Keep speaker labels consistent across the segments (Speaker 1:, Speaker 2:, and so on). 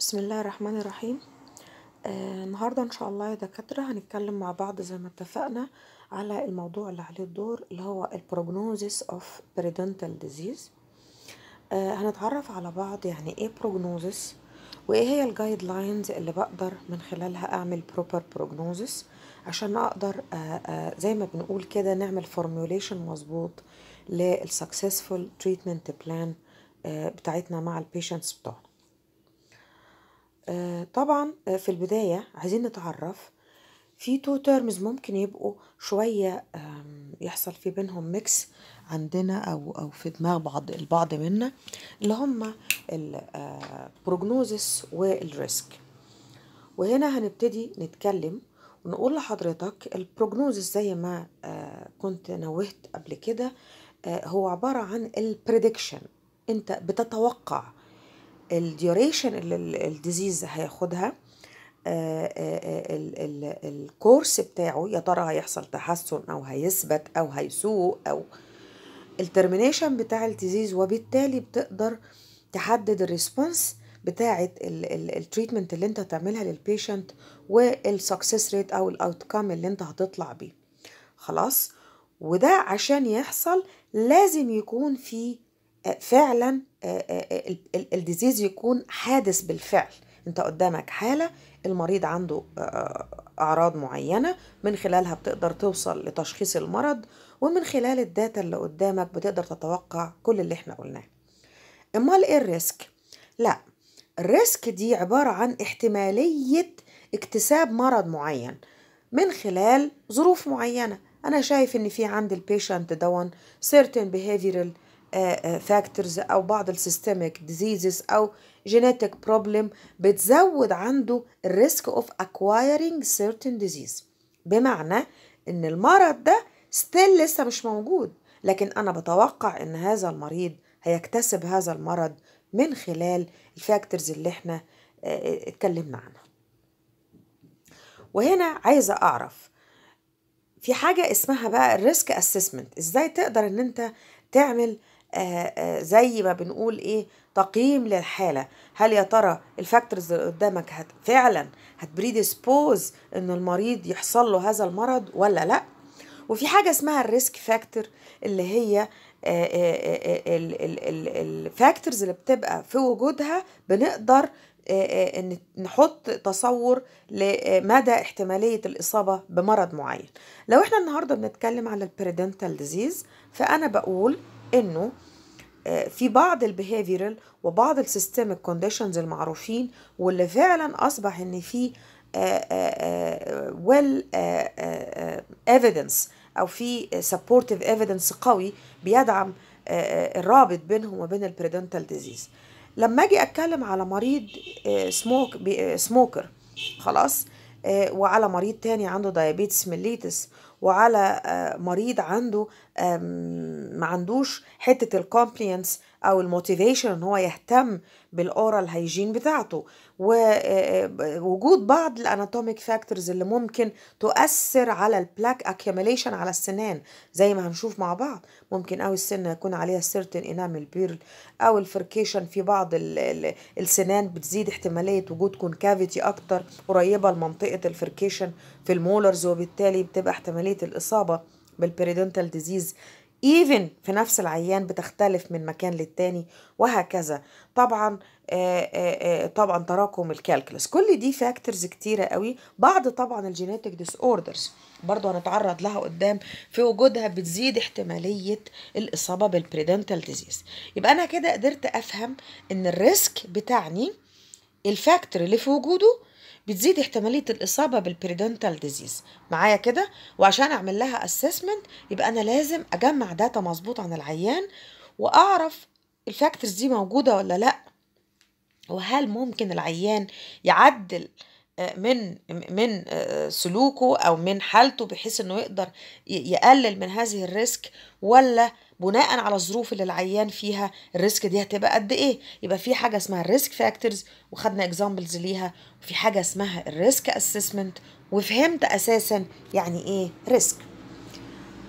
Speaker 1: بسم الله الرحمن الرحيم آه النهاردة إن شاء الله يا دكاترة هنتكلم مع بعض زي ما اتفقنا على الموضوع اللي عليه الدور اللي هو البروجنوزيس اوف periodontal disease آه هنتعرف على بعض يعني ايه بروجنوزيس وايه هي الجايد لاينز اللي بقدر من خلالها اعمل بروبر بروجنوزيس عشان اقدر آه آه زي ما بنقول كده نعمل فورميوليشن مظبوط للسكسسفول تريتمنت بلان بتاعتنا مع البيشنتس بتوعنا آه، طبعا آه، في البداية عايزين نتعرف في تو تيرمز ممكن يبقوا شوية آم، يحصل في بينهم ميكس عندنا أو أو في دماغ بعض البعض منا اللي هما البروجنوزس والريسك وهنا هنبتدي نتكلم ونقول لحضرتك البروجنوزس زي ما آه، كنت نوهت قبل كده آه، هو عبارة عن البريدكشن انت بتتوقع الديوريشن اللي الديزيز هياخدها آه، آه، ال- ال- الكورس بتاعه يا ترى هيحصل تحسن او هيثبت او هيسوء او الترمينيشن بتاع الديزيز وبالتالي بتقدر تحدد الريسبونس بتاعه التريتمنت اللي انت هتعملها للبيشنت والسكسس ريت او الاوتكم اللي انت هتطلع بيه خلاص وده عشان يحصل لازم يكون في آه، فعلا الديزيز يكون حادث بالفعل انت قدامك حالة المريض عنده آه، أعراض معينة من خلالها بتقدر توصل لتشخيص المرض ومن خلال الداتا اللي قدامك بتقدر تتوقع كل اللي احنا قلناه امال ايه الريسك لا الريسك دي عبارة عن احتمالية اكتساب مرض معين من خلال ظروف معينة أنا شايف إن في عند البيشنت دون certain behavioral فاكتورز أو بعض السيستميك diseases أو genetic problem بتزود عنده الريسك of acquiring certain disease بمعنى إن المرض ده ستيل لسه مش موجود لكن أنا بتوقع إن هذا المريض هيكتسب هذا المرض من خلال الفاكتورز اللي احنا آه، اتكلمنا عنها وهنا عايزة أعرف في حاجة اسمها بقى الريسك اسسمنت ازاي تقدر ان انت تعمل آه، آه، زي ما بنقول ايه تقييم للحالة هل يا ترى الفاكتورز اللي قدامك هت فعلا هتبريدسبوز ان المريض يحصل له هذا المرض ولا لا وفي حاجة اسمها الريسك فاكتور اللي هي الفاكتورز اللي بتبقى في وجودها بنقدر آه، آه، إن نحط تصور لمدى احتمالية الإصابة بمرض معين لو احنا النهاردة بنتكلم على البريدنتال ديزيز فأنا بقول إنه آه، في بعض البيهيفيرال وبعض السيستميك كونديشنز المعروفين واللي فعلا أصبح إن في ويل ايفيدنس او في سبورتيف ايفيدنس قوي بيدعم آه، آه، الرابط بينهم وبين البريدنتال ديزيز لما اجي اتكلم على مريض آه، سموك بي- آه، سموكر خلاص آه، وعلى مريض تاني عنده دايابيتس ميليتس وعلى آه، مريض عنده آم، ما عندوش حته الكومبلينس او الموتيفيشن ان هو يهتم بالاورال هيجين بتاعته ووجود بعض الاناتوميك فاكتورز اللي ممكن تؤثر على البلاك اكيوميليشن على السنان زي ما هنشوف مع بعض ممكن قوي السنه يكون عليها سيرتن انامل بيرل او الفركيشن في بعض ال ال السنان بتزيد احتماليه وجود كونكافيتي اكتر قريبه لمنطقه الفركيشن في المولرز وبالتالي بتبقى احتماليه الاصابه بالبريدنتال ديزيز ايفن في نفس العيان بتختلف من مكان للتاني وهكذا طبعا آه، آه، آه، طبعا تراكم الكالكولس كل دي فاكتورز كتيره قوي بعض طبعا الجينيتك ديس اوردرز برضه هنتعرض لها قدام في وجودها بتزيد احتماليه الاصابه بالبريدنتال ديزيز يبقى انا كده قدرت افهم ان الريسك بتاعني الفاكتور اللي في وجوده بتزيد احتمالية الإصابة بالبريدنتال ديزيز معايا كده وعشان أعمل لها اسسمنت يبقى أنا لازم أجمع داتا مظبوط عن العيان وأعرف الفاكتورز دي موجودة ولا لأ وهل ممكن العيان يعدل آه، من من آه، سلوكه او من حالته بحيث انه يقدر ي- يقلل من هذه الريسك ولا بناء على الظروف اللي العيان فيها الريسك دي هتبقى قد ايه يبقى في حاجه اسمها الريسك فاكتورز وخدنا اكزامبلز ليها وفي حاجه اسمها الريسك اسسمنت وفهمت اساسا يعني ايه ريسك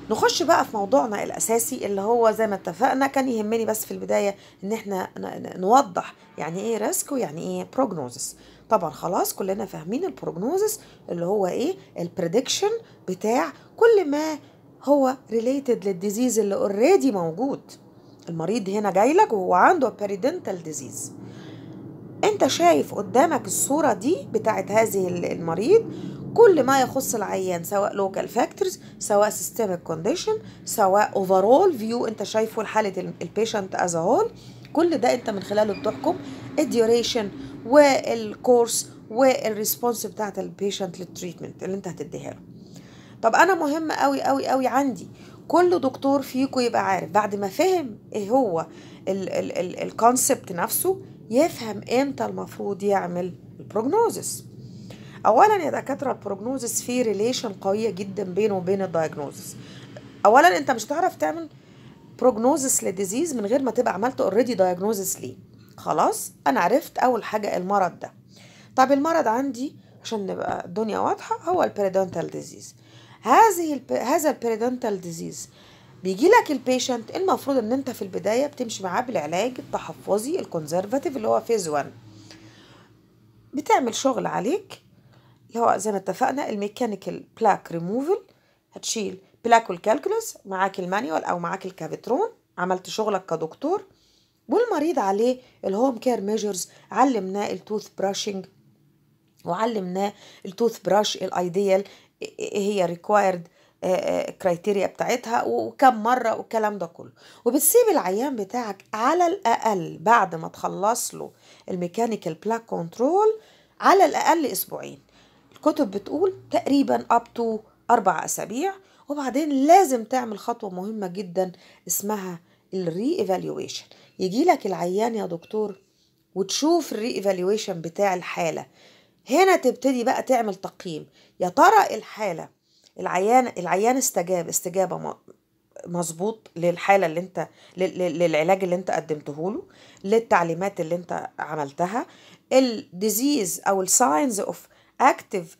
Speaker 1: نخش بقى في موضوعنا الاساسي اللي هو زي ما اتفقنا كان يهمني بس في البدايه ان احنا نوضح يعني ايه ريسك ويعني ايه بروجنوزس طبعا خلاص كلنا فاهمين البروجنوزس اللي هو ايه البريدكشن بتاع كل ما هو ريليتد للديزيز اللي اوريدي موجود المريض هنا جاي لك وهو عنده بيريدنتال ديزيز انت شايف قدامك الصورة دي بتاعت هذه المريض كل ما يخص العيان سواء لوكال فاكتورز سواء سيستميك كونديشن سواء اوفرول فيو انت شايفه لحالة البيشنت از هول كل ده انت من خلاله بتحكم الديوريشن والكورس والريسبونس بتاعت البيشنت للتريتمنت اللي انت هتديها له طب انا مهم قوي قوي قوي عندي كل دكتور فيكم يبقى عارف بعد ما فهم ايه هو الكونسبت نفسه يفهم امتى المفروض يعمل البروجنوزس اولا يا دكاتره البروجنوزس فيه ريليشن قويه جدا بينه وبين الدايجنوزس اولا انت مش هتعرف تعمل بروجنوزس لديزيز من غير ما تبقى عملت اوريدي دايجنوزس ليه خلاص انا عرفت اول حاجه المرض ده طب المرض عندي عشان نبقى الدنيا واضحه هو البريدونتال ديزيز هذه الب... هذا البريدونتال ديزيز بيجي لك البيشنت المفروض ان انت في البدايه بتمشي معاه بالعلاج التحفظي الكونزرفاتيف اللي هو فيز 1 بتعمل شغل عليك اللي هو زي ما اتفقنا الميكانيكال بلاك ريموفل هتشيل بلاك والكالكولس معاك المانيوال او معاك الكافيترون عملت شغلك كدكتور والمريض عليه الهوم كير ميجرز علمناه التوث براشنج وعلمناه التوث براش الايديال هي ريكوايرد كرايتيريا بتاعتها وكم مره والكلام ده كله وبتسيب العيان بتاعك على الاقل بعد ما تخلص له الميكانيكال بلاك كنترول على الاقل اسبوعين الكتب بتقول تقريبا اب تو اربع اسابيع وبعدين لازم تعمل خطوه مهمه جدا اسمها الري ايفالويشن يجي لك العيان يا دكتور وتشوف الري ايفالويشن بتاع الحاله هنا تبتدي بقى تعمل تقييم يا ترى الحاله العيان العيان استجاب استجابه مظبوط للحاله اللي انت للعلاج اللي انت قدمته له للتعليمات اللي انت عملتها الديزيز او الساينز اوف اكتيف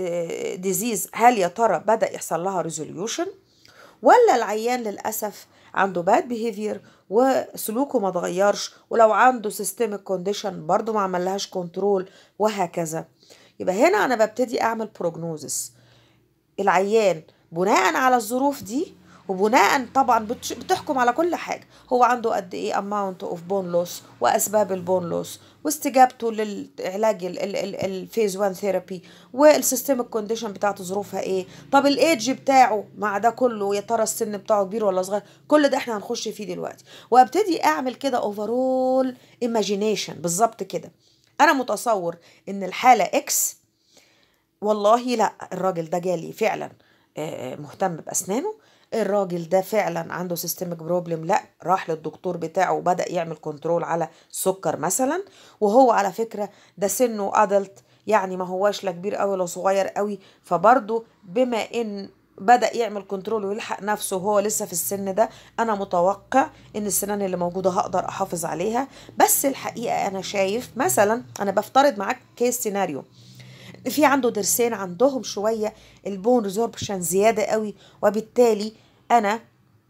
Speaker 1: ديزيز هل يا ترى بدا يحصل لها ريزوليوشن ولا العيان للاسف عنده باد بيهيفير وسلوكه ما اتغيرش ولو عنده سيستميك كونديشن برضه ما عملهاش كنترول وهكذا يبقى هنا انا ببتدي اعمل بروجنوزس العيان بناء على الظروف دي وبناء طبعا بتحكم على كل حاجه هو عنده قد ايه اماونت اوف بون لوس واسباب البون لوس واستجابته للعلاج الفيز 1 ثيرابي والسيستميك كونديشن بتاعته ظروفها ايه طب الايدج بتاعه مع ده كله يا ترى السن بتاعه كبير ولا صغير كل ده احنا هنخش فيه دلوقتي وابتدي اعمل كده اوفرول ايماجينيشن بالظبط كده انا متصور ان الحاله اكس والله لا الراجل ده جالي فعلا مهتم باسنانه الراجل ده فعلا عنده سيستميك بروبلم لا راح للدكتور بتاعه وبدا يعمل كنترول على السكر مثلا وهو على فكره ده سنه ادلت يعني ما هواش لا كبير قوي ولا صغير قوي فبرضه بما ان بدا يعمل كنترول ويلحق نفسه وهو لسه في السن ده انا متوقع ان السنان اللي موجوده هقدر احافظ عليها بس الحقيقه انا شايف مثلا انا بفترض معاك كيس سيناريو في عنده ضرسين عندهم شويه البون ريزوربشن زياده قوي وبالتالي انا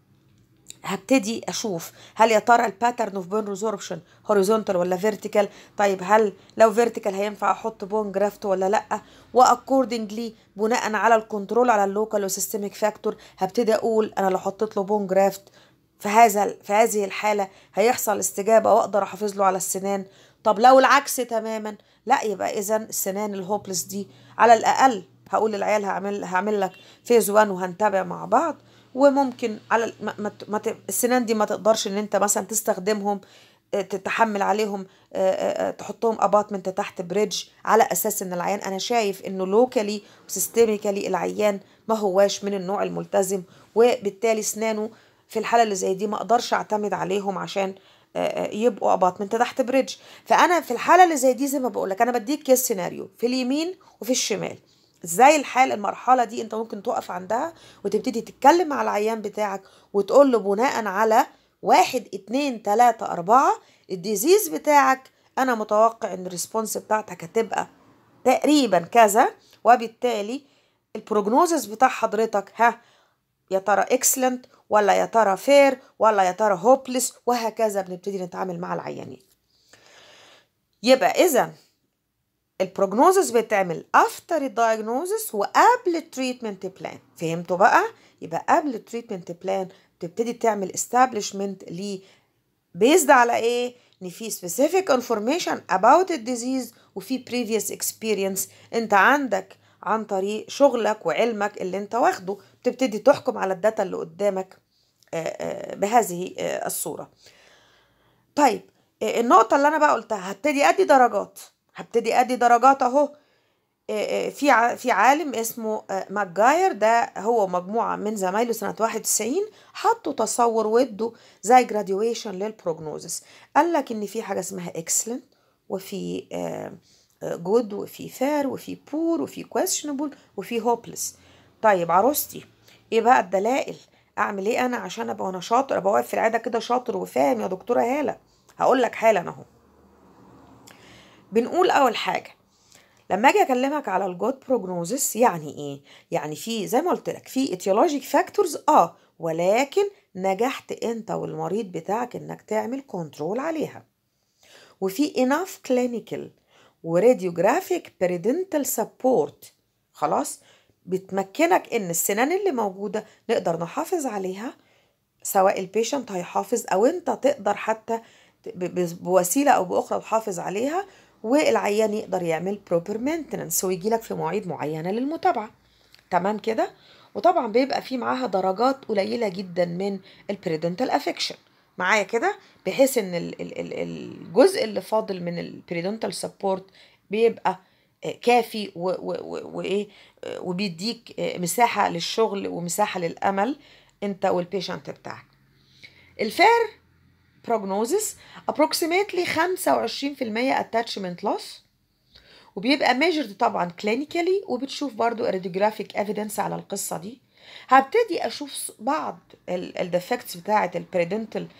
Speaker 1: هبتدي اشوف هل يا ترى الباترن اوف بون ريزوربشن هوريزونتال ولا فيرتيكال طيب هل لو فيرتيكال هينفع احط بون جرافت ولا لا واكوردنجلي بناء على الكنترول على اللوكال وسيستميك فاكتور هبتدي اقول انا لو حطيت له بون جرافت في هذا في هذه الحاله هيحصل استجابه واقدر احافظ له على السنان طب لو العكس تماما لا يبقى اذا السنان الهوبلس دي على الاقل هقول للعيال هعمل هعمل لك فيز 1 وهنتابع مع بعض وممكن على ما ما ما السنان دي ما تقدرش ان انت مثلا تستخدمهم تتحمل عليهم تحطهم اباتمنت تحت بريدج على اساس ان العيان انا شايف انه لوكالي وسيستميكالي العيان ما هواش من النوع الملتزم وبالتالي اسنانه في الحاله اللي زي دي ما اقدرش اعتمد عليهم عشان يبقوا اباتمنت تحت بريدج فانا في الحاله اللي زي دي زي ما بقول لك انا بديك كيس سيناريو في اليمين وفي الشمال ازاي الحال المرحله دي انت ممكن تقف عندها وتبتدي تتكلم مع العيان بتاعك وتقول له بناء على واحد اتنين تلاتة اربعة الديزيز بتاعك انا متوقع ان الريسبونس بتاعتك هتبقى تقريبا كذا وبالتالي البروجنوزس بتاع حضرتك ها يا ترى اكسلنت ولا يا ترى فير ولا يا ترى هوبلس وهكذا بنبتدي نتعامل مع العيانين يبقى اذا البروجنوزس بيتعمل افتر الدايجنوزس وقبل التريتمنت بلان فهمتوا بقى يبقى قبل التريتمنت بلان بتبتدي تعمل استابليشمنت ل بيزد على ايه ان في specific information about the disease وفي previous experience انت عندك عن طريق شغلك وعلمك اللي انت واخده بتبتدي تحكم على الداتا اللي قدامك بهذه الصورة طيب النقطة اللي أنا بقى قلتها هبتدي أدي درجات هبتدي أدي درجات أهو في في عالم اسمه ماجاير ده هو مجموعة من زمايله سنة 91 حطوا تصور وادوا زي جراديويشن للبروجنوزس قال لك إن في حاجة اسمها اكسلنت وفي جود وفي فير وفي بور وفي questionable وفي هوبلس طيب عروستي ايه بقى الدلائل اعمل ايه انا عشان ابقى وانا شاطر ابقى واقف في العياده كده شاطر وفاهم يا دكتوره هاله هقول لك حالا اهو بنقول اول حاجه لما اجي اكلمك على الجود بروجنوزس يعني ايه يعني في زي ما قلت لك في اتيولوجيك فاكتورز اه ولكن نجحت انت والمريض بتاعك انك تعمل كنترول عليها وفي enough clinical وراديوجرافيك بيريدنتال سبورت خلاص بتمكنك ان السنان اللي موجوده نقدر نحافظ عليها سواء البيشنت هيحافظ او انت تقدر حتى بوسيله او باخرى تحافظ عليها والعيان يقدر يعمل بروبر مينتننس ويجي لك في مواعيد معينه للمتابعه تمام كده وطبعا بيبقى في معاها درجات قليله جدا من البريدنتال افكشن معايا كده بحيث ان الجزء اللي فاضل من البريدنتال سبورت بيبقى كافي وايه وبيديك مساحه للشغل ومساحه للامل انت والبيشنت بتاعك الفير prognosis approximately 25% attachment loss وبيبقى measured طبعا clinically وبتشوف برضو radiographic evidence على القصة دي هبتدي اشوف بعض الديفكتس بتاعه البريدنتال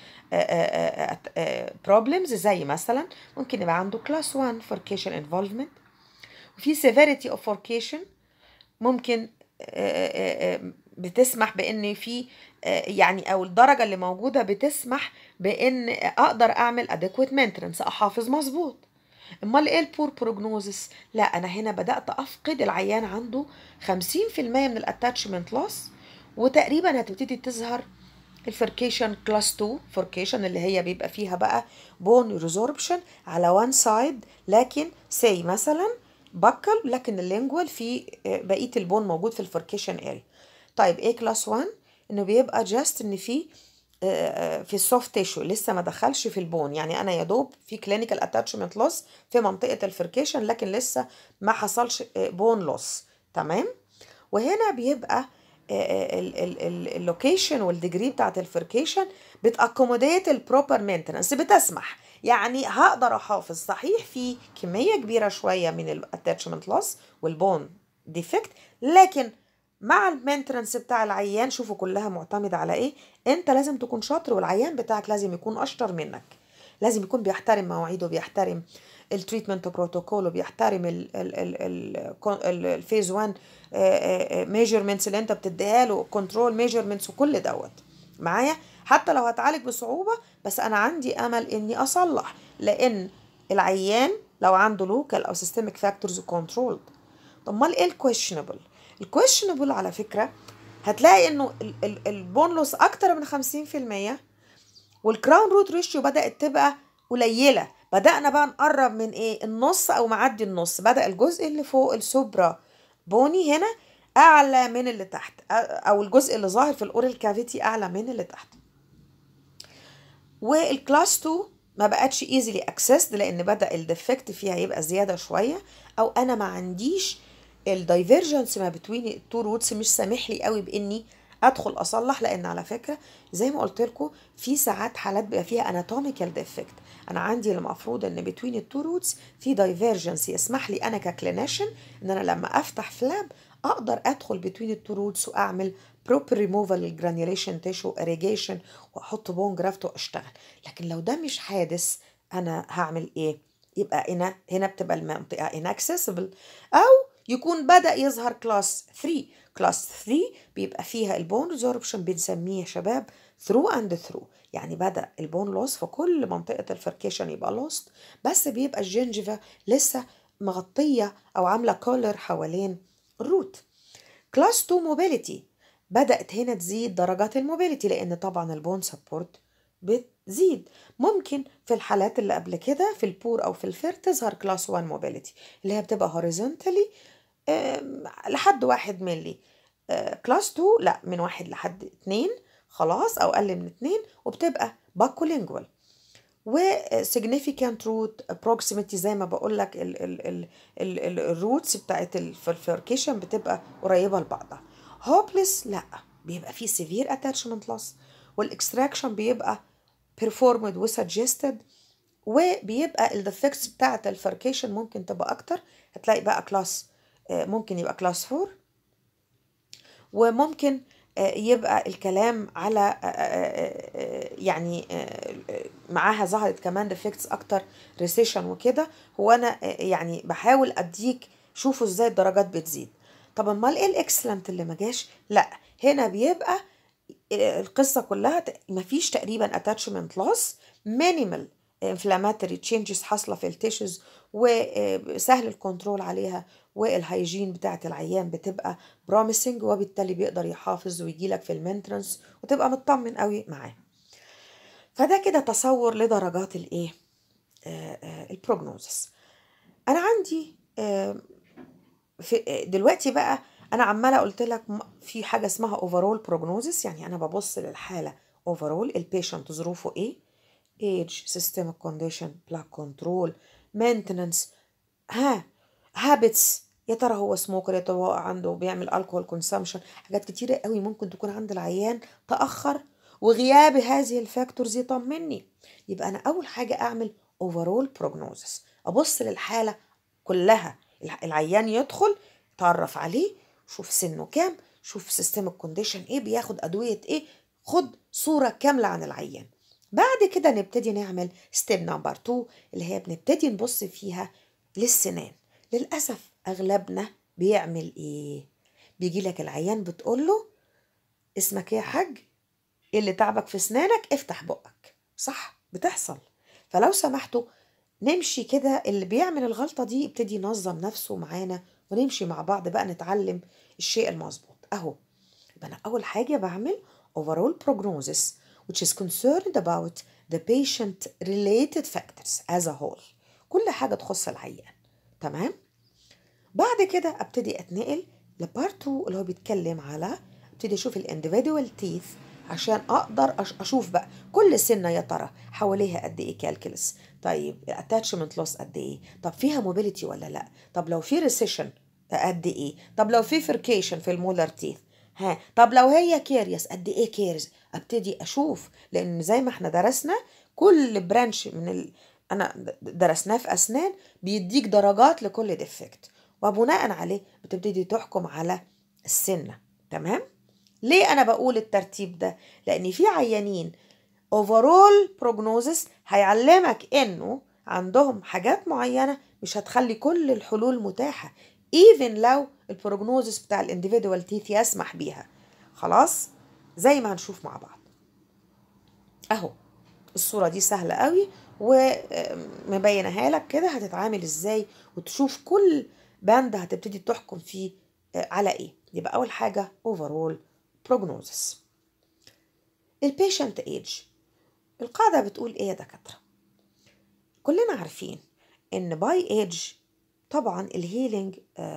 Speaker 1: بروبلمز زي مثلا ممكن يبقى عنده كلاس 1 فوركيشن انفولفمنت وفي سيفيريتي اوف فوركيشن ممكن بتسمح بان في يعني او الدرجه اللي موجوده بتسمح بان اقدر اعمل ادكويت مينتنس احافظ مظبوط امال ايه البور بروجنوزس لا انا هنا بدات افقد العيان عنده 50% من الاتاتشمنت لوس وتقريبا هتبتدي تظهر الفركيشن كلاس 2 فركيشن اللي هي بيبقى فيها بقى بون ريزوربشن على وان سايد لكن سي مثلا بكل لكن اللينجوال في بقيه البون موجود في الفركيشن اريا طيب ايه كلاس 1 انه بيبقى جاست ان في في السوفت تيشو لسه ما دخلش في البون يعني انا يا دوب في كلينيكال اتاتشمنت لوس في منطقه الفركيشن لكن لسه ما حصلش بون لوس تمام وهنا بيبقى اللوكيشن والديجري بتاعت الفركيشن بتاكوموديت البروبر مينتنس بتسمح يعني هقدر احافظ صحيح في كميه كبيره شويه من الاتاتشمنت لوس والبون ديفكت لكن مع المينتنس بتاع العيان شوفوا كلها معتمدة على ايه انت لازم تكون شاطر والعيان بتاعك لازم يكون اشطر منك لازم يكون بيحترم مواعيده بيحترم التريتمنت بروتوكول وبيحترم الفيز 1 ميجرمنتس اللي انت بتديها له كنترول ميجرمنتس وكل دوت معايا حتى لو هتعالج بصعوبه بس انا عندي امل اني اصلح لان العيان لو عنده لوكال او سيستميك فاكتورز كنترولد طب امال ايه الكويشنبل الكويشنبل على فكره هتلاقي انه البون لوس اكتر من 50% والكراون روت ريشيو بدات تبقى قليله بدانا بقى نقرب من ايه النص او معدي النص بدا الجزء اللي فوق السوبرا بوني هنا اعلى من اللي تحت او الجزء اللي ظاهر في الاورال كافيتي اعلى من اللي تحت والكلاس 2 ما بقتش ايزيلي اكسسد لان بدا الديفكت فيها يبقى زياده شويه او انا ما عنديش الدايفرجنس ما بين التو روتس مش سامح لي قوي باني ادخل اصلح لان على فكره زي ما قلت لكم في ساعات حالات بيبقى فيها اناتوميكال ديفكت انا عندي المفروض ان بين التو روتس في دايفرجنس يسمح لي انا ككلينيشن ان انا لما افتح فلاب اقدر ادخل بين التو روتس واعمل بروبر ريموفال الجرانيوليشن تيشو اريجيشن واحط بون جرافت واشتغل لكن لو ده مش حادث انا هعمل ايه يبقى هنا هنا بتبقى المنطقه inaccessible او يكون بدأ يظهر كلاس 3 كلاس 3 بيبقى فيها البون ريزوربشن بنسميه يا شباب ثرو اند ثرو يعني بدأ البون لوس في كل منطقة الفركيشن يبقى لوست بس بيبقى الجنجفة لسه مغطية أو عاملة كولر حوالين الروت كلاس 2 موبيليتي بدأت هنا تزيد درجات الموبيليتي لأن طبعا البون سبورت بتزيد ممكن في الحالات اللي قبل كده في البور أو في الفير تظهر كلاس 1 موبيليتي اللي هي بتبقى هوريزونتالي لحد واحد ملي كلاس 2 لا من واحد لحد اتنين خلاص أو أقل من اتنين وبتبقى باكولينجوال و significant root proximity زي ما بقول لك ال ال ال ال ال الروتس بتاعت الفركيشن بتبقى قريبة لبعضها hopeless لا بيبقى فيه severe attachment loss والاكستراكشن بيبقى performed و suggested وبيبقى الديفكتس بتاعت الفركيشن ممكن تبقى اكتر هتلاقي بقى كلاس ممكن يبقى كلاس 4 وممكن يبقى الكلام على يعني معاها ظهرت كمان ديفكتس اكتر ريسيشن وكده هو انا يعني بحاول اديك شوفوا ازاي الدرجات بتزيد طب امال ايه الاكسلنت اللي ما جاش لا هنا بيبقى القصه كلها مفيش تقريبا اتاتشمنت لوس مينيمال انفلاماتوري تشينجز حاصله في التيشوز وسهل الكنترول عليها والهيجين بتاعت العيان بتبقى بروميسنج وبالتالي بيقدر يحافظ ويجي لك في المينترنس وتبقى مطمن قوي معاه فده كده تصور لدرجات الايه البروجنوزس انا عندي في دلوقتي بقى انا عماله قلت لك في حاجه اسمها اوفرول بروجنوزس يعني انا ببص للحاله اوفرول البيشنت ظروفه ايه ايج سيستمك كونديشن بلاك كنترول مينتننس ها هابتس يا ترى هو سموكر يا ترى هو عنده بيعمل الكحول كونسامشن حاجات كتيره قوي ممكن تكون عند العيان تاخر وغياب هذه الفاكتورز يطمني يبقى انا اول حاجه اعمل اوفرول بروجنوزس ابص للحاله كلها العيان يدخل تعرف عليه شوف سنه كام شوف سيستم الكونديشن ايه بياخد ادويه ايه خد صوره كامله عن العيان بعد كده نبتدي نعمل ستيب نمبر 2 اللي هي بنبتدي نبص فيها للسنان للاسف اغلبنا بيعمل ايه بيجي لك العيان بتقول له اسمك ايه يا حاج ايه اللي تعبك في اسنانك افتح بقك صح بتحصل فلو سمحتوا نمشي كده اللي بيعمل الغلطه دي يبتدي ينظم نفسه معانا ونمشي مع بعض بقى نتعلم الشيء المظبوط اهو يبقى انا اول حاجه بعمل overall prognosis which is concerned about the patient related factors as a whole كل حاجه تخص العيان تمام بعد كده ابتدي اتنقل لبارت 2 اللي هو بيتكلم على ابتدي اشوف الانديفيدوال تيث عشان اقدر اشوف بقى كل سنه يا ترى حواليها قد ايه كالكلس طيب الاتاتشمنت لوس قد ايه طب فيها موبيليتي ولا لا طب لو في ريسيشن قد ايه طب لو في فركيشن في المولر تيث ها طب لو هي كيريس قد ايه كيرز ابتدي اشوف لان زي ما احنا درسنا كل برانش من ال... انا درسناه في اسنان بيديك درجات لكل ديفكت وبناء عليه بتبتدي تحكم على السنه تمام ليه انا بقول الترتيب ده لان في عيانين اوفرول بروجنوزس هيعلمك انه عندهم حاجات معينه مش هتخلي كل الحلول متاحه ايفن لو البروجنوزس بتاع الانديفيدوال تيث يسمح بيها خلاص زي ما هنشوف مع بعض اهو الصورة دي سهلة قوي ومبينها لك كده هتتعامل ازاي وتشوف كل باند هتبتدي تحكم فيه على ايه يبقى اول حاجة overall prognosis البيشنت ايج القاعدة بتقول ايه يا دكاترة كلنا عارفين ان باي ايج طبعا الهيلينج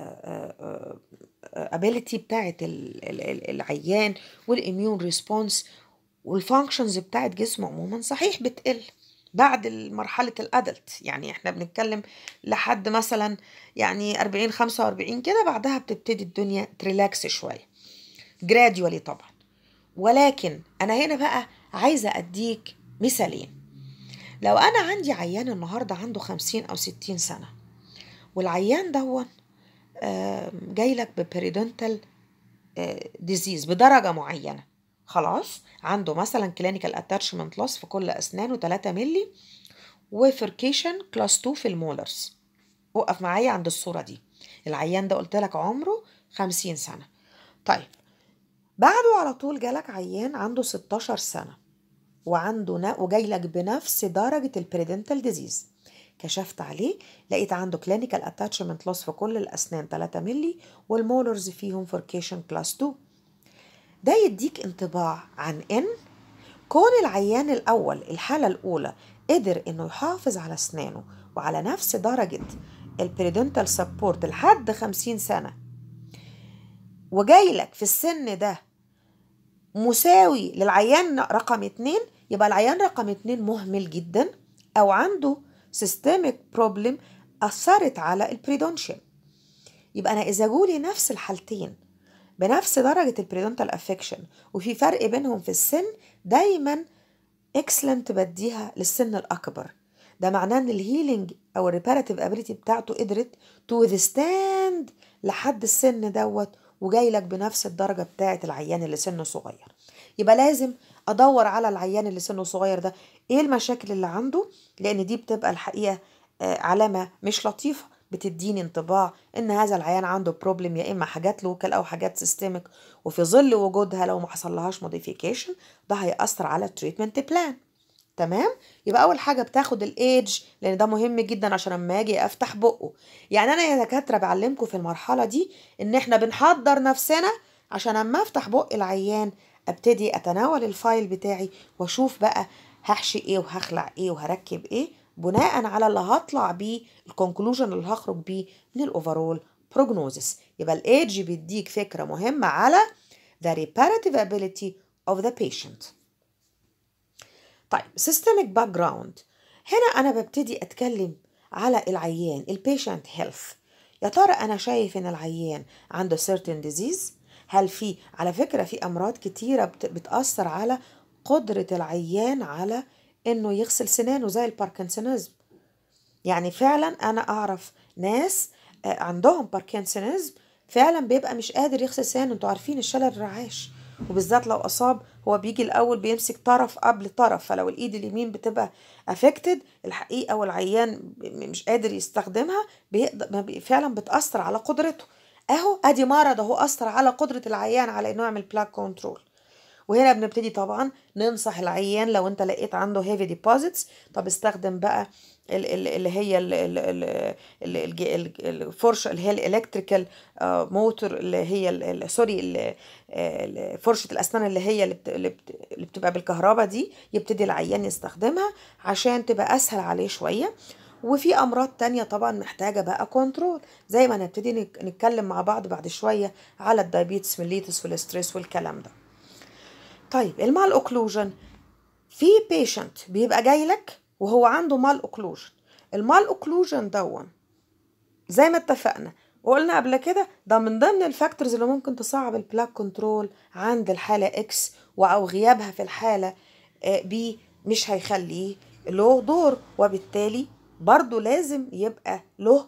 Speaker 1: ابيليتي بتاعت العيان والاميون ريسبونس والفانكشنز بتاعت جسمه عموما صحيح بتقل بعد مرحلة الأدلت يعني احنا بنتكلم لحد مثلا يعني 40 45 كده بعدها بتبتدي الدنيا تريلاكس شوية جراديولي طبعا ولكن أنا هنا بقى عايزة أديك مثالين لو أنا عندي عيان النهاردة عنده 50 أو 60 سنة والعيان دون جاي لك ببريدونتال ديزيز بدرجة معينة خلاص عنده مثلا كلينيكال اتاتشمنت لوس في كل اسنانه 3 مللي وفركيشن كلاس 2 في المولرز وقف معايا عند الصورة دي العيان ده قلت لك عمره خمسين سنة طيب بعده على طول جالك عيان عنده 16 سنة وعنده نا... وجاي لك بنفس درجة البريدنتال ديزيز كشفت عليه لقيت عنده كلينيكال اتاتشمنت لوس في كل الاسنان 3 مللي والمولرز فيهم فوركيشن كلاس 2 ده يديك انطباع عن ان كون العيان الاول الحاله الاولى قدر انه يحافظ على اسنانه وعلى نفس درجه البريدنتال سبورت لحد 50 سنه وجاي لك في السن ده مساوي للعيان رقم اتنين يبقى العيان رقم اتنين مهمل جدا او عنده سيستميك بروبلم اثرت على البريدونشيال يبقى انا اذا جولي نفس الحالتين بنفس درجة البريدونتال افكشن وفي فرق بينهم في السن دايما اكسلنت بديها للسن الاكبر ده معناه ان الهيلينج او الريباراتيف ابيليتي بتاعته قدرت تو withstand لحد السن دوت وجاي لك بنفس الدرجة بتاعة العيان اللي سنه صغير يبقى لازم ادور على العيان اللي سنه صغير ده ايه المشاكل اللي عنده لان دي بتبقى الحقيقة علامة مش لطيفة بتديني انطباع ان هذا العيان عنده بروبلم يا اما حاجات لوكال او حاجات سيستميك وفي ظل وجودها لو ما حصلهاش موديفيكيشن ده هيأثر على التريتمنت بلان تمام يبقى اول حاجه بتاخد الايدج لان ده مهم جدا عشان اما اجي افتح بقه يعني انا يا دكاتره بعلمكم في المرحله دي ان احنا بنحضر نفسنا عشان اما افتح بق العيان ابتدي اتناول الفايل بتاعي واشوف بقى هحشي ايه وهخلع ايه وهركب ايه بناء على اللي هطلع بيه الكونكلوجن اللي هخرج بيه من الاوفرول بروجنوزس يبقى الايدج بيديك فكره مهمه على the reparative ability of the patient طيب systemic background هنا انا ببتدي اتكلم على العيان البيشنت هيلث يا ترى انا شايف ان العيان عنده certain disease هل في على فكره في امراض كتيره بتاثر على قدره العيان على انه يغسل سنانه زي الباركنسونيزم يعني فعلا انا اعرف ناس عندهم باركنسونيزم فعلا بيبقى مش قادر يغسل سنانه انتوا عارفين الشلل الرعاش وبالذات لو اصاب هو بيجي الاول بيمسك طرف قبل طرف فلو الايد اليمين بتبقى افكتد الحقيقه والعيان مش قادر يستخدمها بيقدر فعلا بتاثر على قدرته اهو ادي مرض اهو اثر على قدره العيان على انه يعمل بلاك كنترول وهنا بنبتدي طبعا ننصح العيان لو انت لقيت عنده هيفي ديبوزيتس طب استخدم بقى اللي هي الفرشه اللي هي الالكتريكال موتور اللي هي سوري فرشه الاسنان اللي هي اللي بتبقى بالكهرباء دي يبتدي العيان يستخدمها عشان تبقى اسهل عليه شويه وفي امراض تانية طبعا محتاجه بقى كنترول زي ما نبتدي نتكلم مع بعض بعد شويه على الدايبيتس والليتس والستريس والكلام ده طيب المال اوكلوجن في بيشنت بيبقى جاي لك وهو عنده مال اوكلوجن المال اوكلوجن دون زي ما اتفقنا وقلنا قبل كده ده من ضمن الفاكتورز اللي ممكن تصعب البلاك كنترول عند الحاله اكس او غيابها في الحاله بي مش هيخليه له دور وبالتالي برضه لازم يبقى له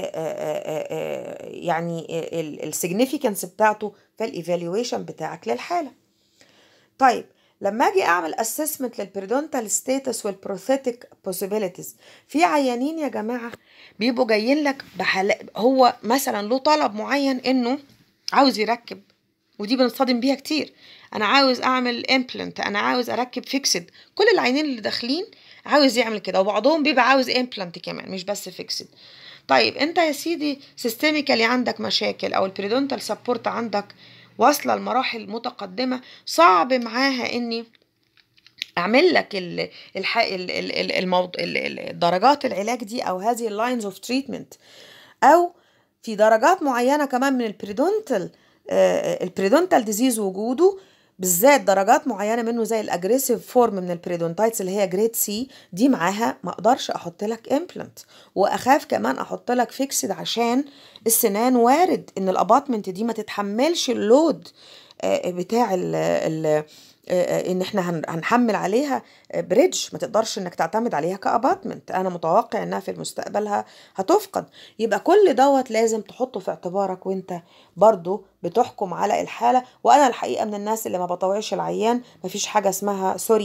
Speaker 1: يعني السيجنيفيكانس بتاعته في الايفالويشن بتاعك للحاله طيب لما اجي اعمل اسسمنت للبريدونتال ستاتس والبروثيتك بوسيبيليتيز في عيانين يا جماعه بيبقوا جايين لك بحل... هو مثلا له طلب معين انه عاوز يركب ودي بنصطدم بيها كتير انا عاوز اعمل امبلنت انا عاوز اركب فيكسد كل العيانين اللي داخلين عاوز يعمل كده وبعضهم بيبقى عاوز امبلنت كمان مش بس فيكسد طيب انت يا سيدي سيستميكالي عندك مشاكل او البريدونتال سبورت عندك واصله لمراحل متقدمه صعب معاها اني اعمل لك ال الح... ال ال الموض... درجات العلاج دي او هذه اللاينز اوف تريتمنت او في درجات معينه كمان من البريدونتال البريدونتال ديزيز وجوده بالذات درجات معينه منه زي الاجريسيف فورم من البريدونتايتس اللي هي جريد سي دي معاها ما اقدرش احط لك امبلانت واخاف كمان احط لك فيكسد عشان السنان وارد ان الاباتمنت دي ما تتحملش اللود بتاع ال ال ان احنا هنحمل عليها بريدج ما تقدرش انك تعتمد عليها كاباتمنت انا متوقع انها في المستقبل هتفقد يبقى كل دوت لازم تحطه في اعتبارك وانت برضو بتحكم على الحالة وانا الحقيقة من الناس اللي ما بطوعش العيان مفيش حاجة اسمها سوري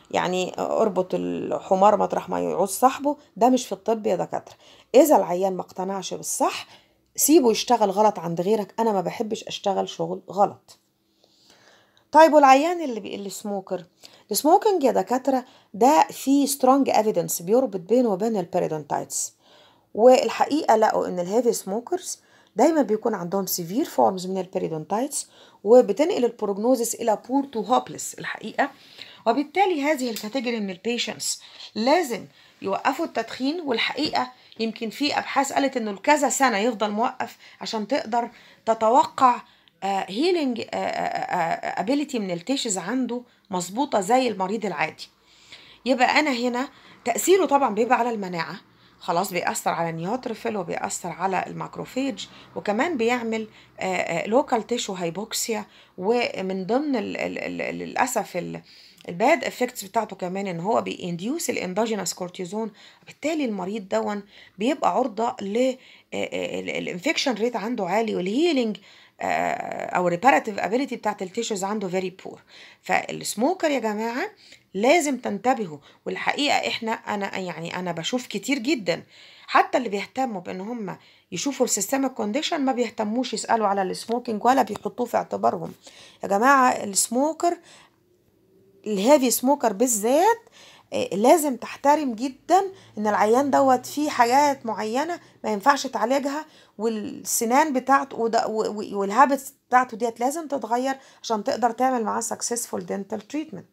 Speaker 1: يعني اربط الحمار مطرح ما يعوز صاحبه ده مش في الطب يا دكاتره اذا العيان ما اقتنعش بالصح سيبه يشتغل غلط عند غيرك انا ما بحبش اشتغل شغل غلط طيب والعيان اللي بي... اللي سموكر السموكينج يا دكاتره ده فيه سترونج ايفيدنس بيربط بينه وبين البيريدونتايتس والحقيقه لقوا ان الهيفي سموكرز دايما بيكون عندهم سيفير فورمز من البيريدونتايتس وبتنقل البروجنوزس الى بور تو هوبلس الحقيقه وبالتالي هذه الكاتيجوري من البيشنتس لازم يوقفوا التدخين والحقيقه يمكن في ابحاث قالت انه كذا سنه يفضل موقف عشان تقدر تتوقع هيلينج ابيليتي من التيشز عنده مظبوطه زي المريض العادي يبقى انا هنا تاثيره طبعا بيبقى على المناعه خلاص بيأثر على النيوتروفيل وبيأثر على الماكروفيج وكمان بيعمل لوكال تيشو هايبوكسيا ومن ضمن ال ال ال للأسف الباد افكتس بتاعته كمان ان هو بينديوس الاندوجينوس كورتيزون بالتالي المريض دون بيبقى عرضه ل الانفكشن ريت عنده عالي والهيلينج او ريباراتيف ابيليتي بتاعت التيشوز عنده فيري بور فالسموكر يا جماعه لازم تنتبهوا والحقيقه احنا انا يعني انا بشوف كتير جدا حتى اللي بيهتموا بان هم يشوفوا السيستمك كونديشن ما بيهتموش يسالوا على السموكينج ولا بيحطوه في اعتبارهم يا جماعه السموكر الهيفي سموكر بالذات لازم تحترم جدا ان العيان دوت فيه حاجات معينه ما ينفعش تعالجها والسنان بتاعته والهابتس بتاعته ديت لازم تتغير عشان تقدر تعمل معاه سكسسفول دنتال تريتمنت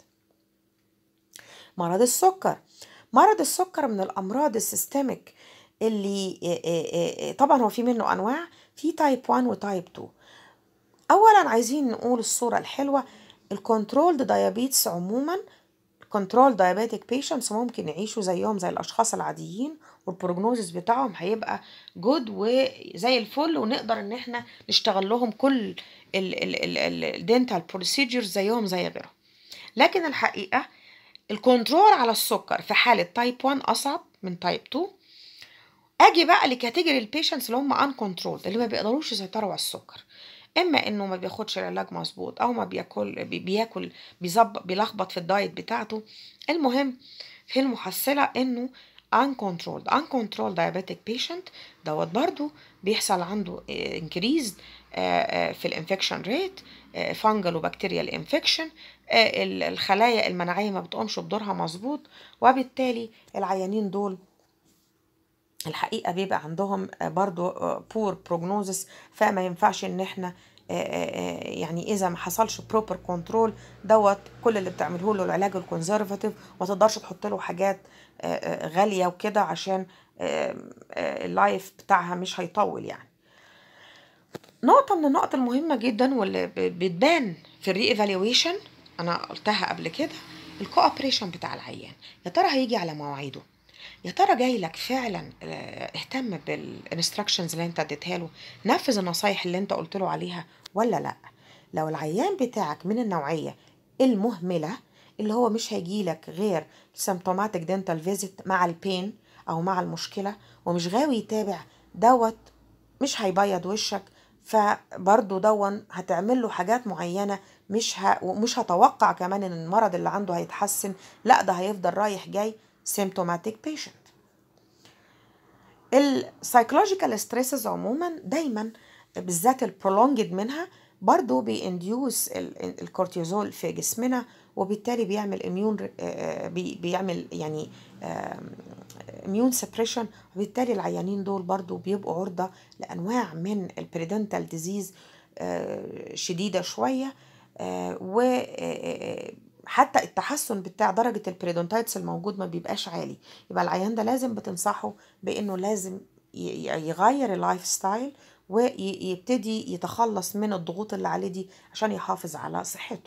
Speaker 1: مرض السكر مرض السكر من الامراض السيستميك اللي طبعا هو في منه انواع في تايب 1 وتايب 2 اولا عايزين نقول الصوره الحلوه الكنترولد دايابيتس عموما كنترول دايابيتك بيشنتس ممكن يعيشوا زيهم زي الاشخاص العاديين والبروجنوزس بتاعهم هيبقى جود وزي الفل ونقدر ان احنا نشتغل لهم كل الدنتال بروسيجرز زيهم زي غيرهم لكن الحقيقه الكنترول على السكر في حاله تايب 1 اصعب من تايب 2 اجي بقى لكاتيجوري البيشنتس اللي هم ان كنترول اللي ما بيقدروش يسيطروا على السكر اما انه ما بياخدش العلاج مظبوط او ما بياكل بياكل بيظبط بيلخبط في الدايت بتاعته المهم في المحصله انه uncontrolled uncontrolled diabetic patient دوت برضو بيحصل عنده increased في الانفكشن ريت فانجل وبكتيريال انفكشن الخلايا المناعيه ما بتقومش بدورها مظبوط وبالتالي العيانين دول الحقيقه بيبقى عندهم برضو بور بروجنوزس فما ينفعش ان احنا يعني اذا ما حصلش بروبر كنترول دوت كل اللي بتعمله له العلاج الكونزرفاتيف ما تقدرش تحط له حاجات غاليه وكده عشان اللايف بتاعها مش هيطول يعني نقطة من النقط المهمة جدا واللي بتبان في الري ايفالويشن انا قلتها قبل كده الكوبريشن بتاع العيان يا ترى هيجي على مواعيده يا ترى جاي لك فعلا اهتم بالانستراكشنز اللي انت اديتها له نفذ النصايح اللي انت قلت له عليها ولا لا لو العيان بتاعك من النوعيه المهمله اللي هو مش هيجي لك غير سيمتوماتيك دنتال فيزيت مع البين او مع المشكله ومش غاوي يتابع دوت مش هيبيض وشك فبرضه دون هتعمل له حاجات معينه مش ه... ومش هتوقع كمان ان المرض اللي عنده هيتحسن لا ده هيفضل رايح جاي symptomatic patient السايكولوجيكال ستريسز عموما دايما بالذات البرولونجد منها برضو بينديوس الكورتيزول في جسمنا وبالتالي بيعمل اميون بيعمل يعني اميون سبريشن وبالتالي العيانين دول برضو بيبقوا عرضة لأنواع من البريدنتال ديزيز شديدة شوية و حتى التحسن بتاع درجة البريدونتايتس الموجود ما بيبقاش عالي يبقى العيان ده لازم بتنصحه بانه لازم يغير اللايف ستايل ويبتدي يتخلص من الضغوط اللي عليه دي عشان يحافظ على صحته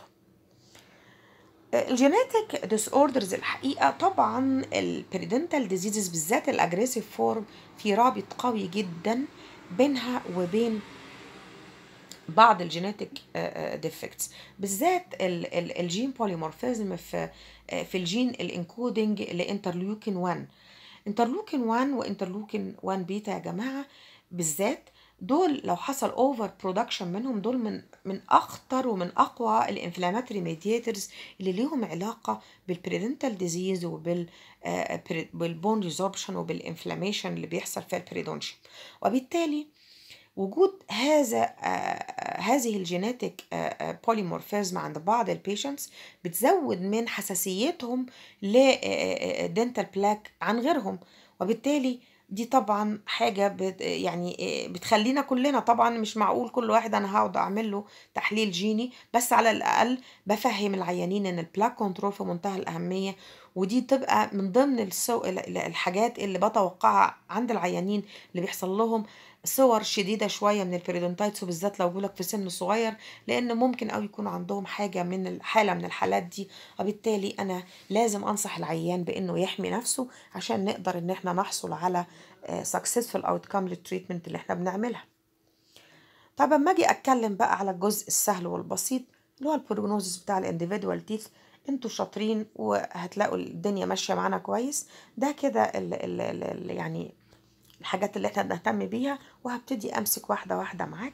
Speaker 1: الجينيتك ديس اوردرز الحقيقه طبعا البريدنتال ديزيزز بالذات الاجريسيف فورم في رابط قوي جدا بينها وبين بعض الجينيتك ديفكتس بالذات الجين بوليمورفيزم في في الجين الانكودنج لانترليوكين 1 انترلوكين 1 وانترلوكين 1 بيتا يا جماعه بالذات دول لو حصل اوفر برودكشن منهم دول من من اخطر ومن اقوى الانفلاماتوري ميدياتورز اللي ليهم علاقه بالبريدنتال ديزيز وبال بالبون ريزوربشن وبالانفلاميشن اللي بيحصل في البريدونشن وبالتالي وجود هذا آه هذه الجيناتيك آه بوليمورفيزم عند بعض البيشنتس بتزود من حساسيتهم لدنتال بلاك عن غيرهم وبالتالي دي طبعا حاجة بت يعني بتخلينا كلنا طبعا مش معقول كل واحد انا هقعد اعمل له تحليل جيني بس على الاقل بفهم العيانين ان البلاك كنترول في منتهى الاهمية ودي تبقى من ضمن السو... الحاجات اللي بتوقعها عند العيانين اللي بيحصل لهم صور شديدة شوية من البريدونتايتس وبالذات لو جولك في سن صغير لأن ممكن أو يكون عندهم حاجة من الحالة من الحالات دي وبالتالي أنا لازم أنصح العيان بأنه يحمي نفسه عشان نقدر إن احنا نحصل على successful outcome للتريتمنت اللي احنا بنعملها طب اما اجي اتكلم بقى على الجزء السهل والبسيط اللي هو البروجنوزس بتاع الانديفيدوال تيث انتوا شاطرين وهتلاقوا الدنيا ماشيه معانا كويس ده كده ال ال ال يعني الحاجات اللي احنا بنهتم بيها وهبتدي امسك واحده واحده معاك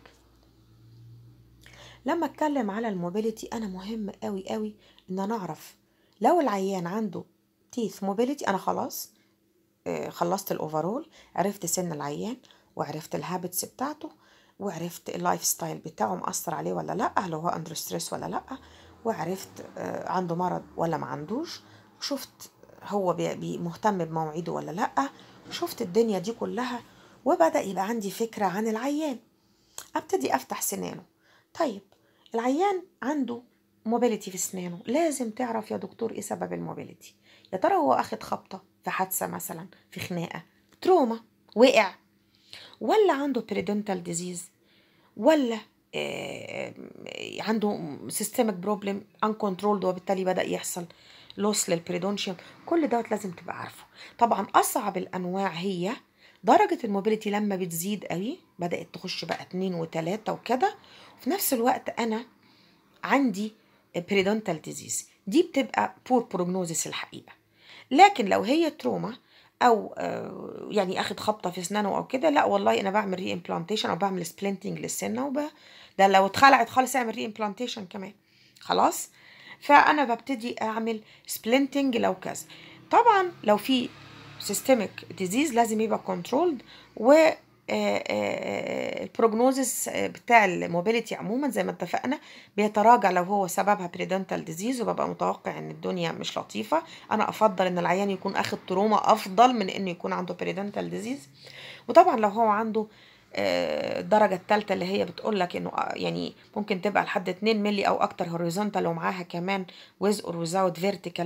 Speaker 1: لما اتكلم على الموبيليتي انا مهم قوي قوي ان انا اعرف لو العيان عنده تيث موبيليتي انا خلاص خلصت الاوفرول عرفت سن العيان وعرفت الهابتس بتاعته وعرفت اللايف ستايل بتاعه مأثر عليه ولا لا هل هو اندر ستريس ولا لا وعرفت عنده مرض ولا ما عندوش شفت هو مهتم بمواعيده ولا لا شفت الدنيا دي كلها وبدأ يبقى عندي فكرة عن العيان ابتدي افتح سنانه طيب العيان عنده موبيليتي في اسنانه لازم تعرف يا دكتور ايه سبب الموبيليتي يا ترى هو اخد خبطه في حادثه مثلا في خناقه تروما وقع ولا عنده بريدنتال ديزيز ولا آه عنده سيستمك بروبلم ان كنترولد وبالتالي بدا يحصل لوس للبريدونشيوم كل دوت لازم تبقى عارفه طبعا اصعب الانواع هي درجة الموبيليتي لما بتزيد قوي بدأت تخش بقى اتنين وتلاتة وكده وفي نفس الوقت أنا عندي بريدونتال ديزيز دي بتبقى بور بروجنوزيس الحقيقة لكن لو هي تروما او يعني اخد خبطه في اسنانه او كده لا والله انا بعمل ري امبلانتيشن او بعمل سبلنتنج للسنه وب ده لو اتخلعت خالص اعمل ري امبلانتيشن كمان خلاص فانا ببتدي اعمل سبلنتنج لو كذا طبعا لو في سيستميك ديزيز لازم يبقى كنترولد و البروجنوزس بتاع الموبيليتي عموما زي ما اتفقنا بيتراجع لو هو سببها بريدنتال ديزيز وببقى متوقع ان الدنيا مش لطيفه انا افضل ان العيان يكون اخد تروما افضل من انه يكون عنده بريدنتال ديزيز وطبعا لو هو عنده الدرجه الثالثه اللي هي بتقول لك انه يعني ممكن تبقى لحد 2 ملي او اكتر هوريزونتال ومعاها كمان with or without vertical